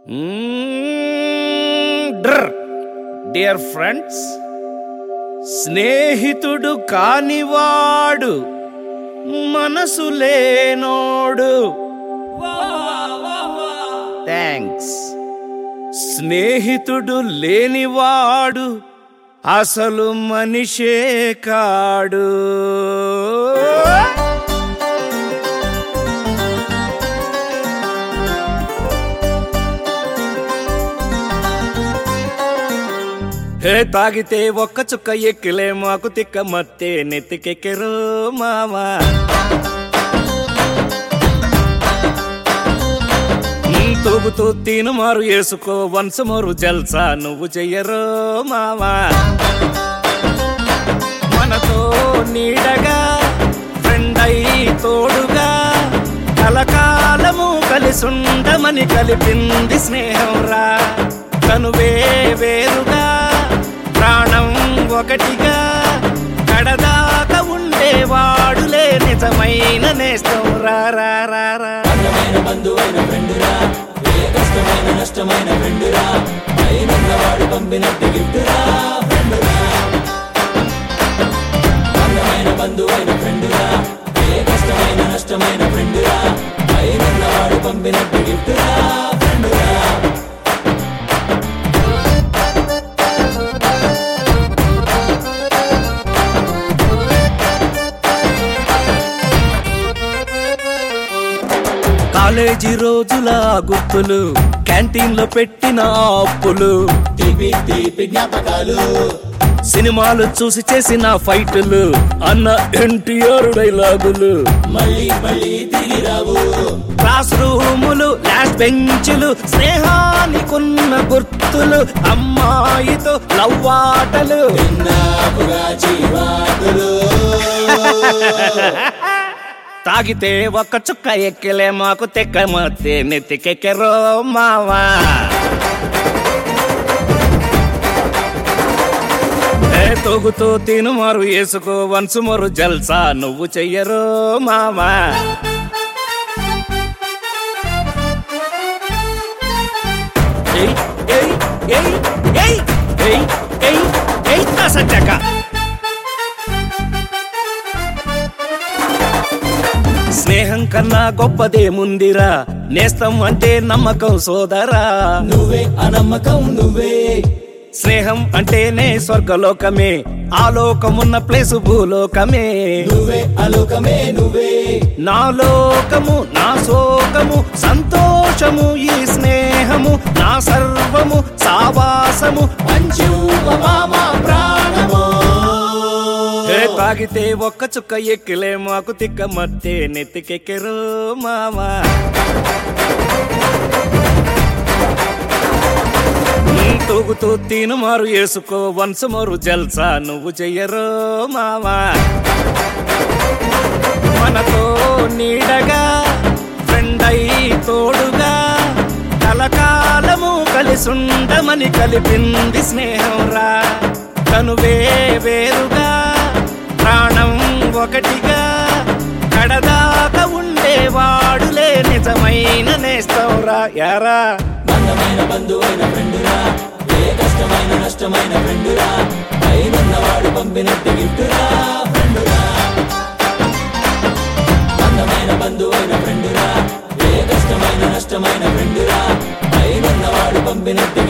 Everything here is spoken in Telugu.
డియర్ ఫ్రెండ్స్ స్నేహితుడు కానివాడు మనసు లేనోడు థ్యాంక్స్ స్నేహితుడు లేనివాడు అసలు మనిషే కాడు హే తాగితే ఒక్క చుక్క ఎక్కిలే మాకు తిక్క మత్తే నెత్తికెక్కెరు మామా ఉమ్, తూగుతూ తీను మారు వేసుకో వన్స్ మోరు జల్సా నువ్వు చెయ్యరు మామా మనతో నీడగా ఫ్రెండ్ అయి తోడుగా కలకాలము కలిసుండమని కలిపింది స్నేహం రా కనువే వేరుగా ప్రాణం ఒకటిగా కడదాకా ఉండేవాడులే నిజమైన నేస్తం రా రా రా రా అందమైన బంధువైన ఫ్రెండురా ఏ కష్టమైన నష్టమైన ఫ్రెండురా పైనున్నవాడు పంపినట్టు గిఫ్టురా ఫ్రెండురా అందమైన బంధువైన ఫ్రెండురా ఏ కష్టమైన నష్టమైన ఫ్రెండురా పైనున్నవాడు పంపినట్టు గిఫ్టురా ఫ్రెండురా కాలేజీ రోజుల గుర్తులు క్యాంటీన్ లో పెట్టిన అప్పులు తీపి తీపి జ్ఞాపకాలు సినిమాలు చూసి చేసిన ఫైట్లు అన్న ఎన్టీఆర్ డైలాగులు మళ్ళీ మళ్ళీ తిరిగి రావు క్లాస్ రూములు లాస్ట్ బెంచులు స్నేహానికున్న గుర్తులు అమ్మాయితో లవ్వాటలు విన్నాపుగా జీవాతులు తాగితే ఒక్క చుక్క ఎక్కిలే మాకు తెక్క మత్తే నెత్తికెక్కెరో మావా ఏ తొగుతూ తిను మారు వేసుకో వన్స్ మరు జల్సా నువ్వు చెయ్యరు మావా ఏయ్ ఏయ్ ఏయ్ ఏయ్ ఏయ్ ఏయ్ ఏయ్ సజ్జక స్నేహం కన్నా గొప్పదేముందిరా నేస్తం అంటే నమ్మకం సోదరా నువ్వే అనమ్మకం నువ్వే స్నేహం అంటేనే స్వర్గలోకమే ఆలోకమున్న ప్లేసు భూలోకమే నువ్వే అలోకమే నువ్వే నా లోకము నా శోకము సంతోషము ఈ స్నేహము నా సర్వము సావాసము మంచు మామ ప్రాణమో ఏ తాగితే ఒక్క చుక్క ఎక్కిలే మాకు తిక్క మత్తే నెత్తికెక్కెరు మామా ఉమ్, తూగుతూ తీను మారు వేసుకో వన్స్ మరు జల్సా నువ్వు చెయ్యరు మామా మనతో నీడగా ఫ్రెండ్ అయి తోడుగా కలకాలము కలిసుండమని కలిపింది స్నేహం రా కనువే వేరుగా ప్రాణం ఒకటిగా కడదాకా ఉండేవాడులే నిజమైన నేస్తం రా యారా అందమైన బంధువైన ఫ్రెండురా ఏ కష్టమైన నష్టమైన ఫ్రెండురా పైనున్నవాడు పంపినట్టు గిఫ్టురా ఫ్రెండురా అందమైన బంధువైన ఫ్రెండురా ఏ కష్టమైన నష్టమైన ఫ్రెండురా పైనున్నవాడు పంపినట్టు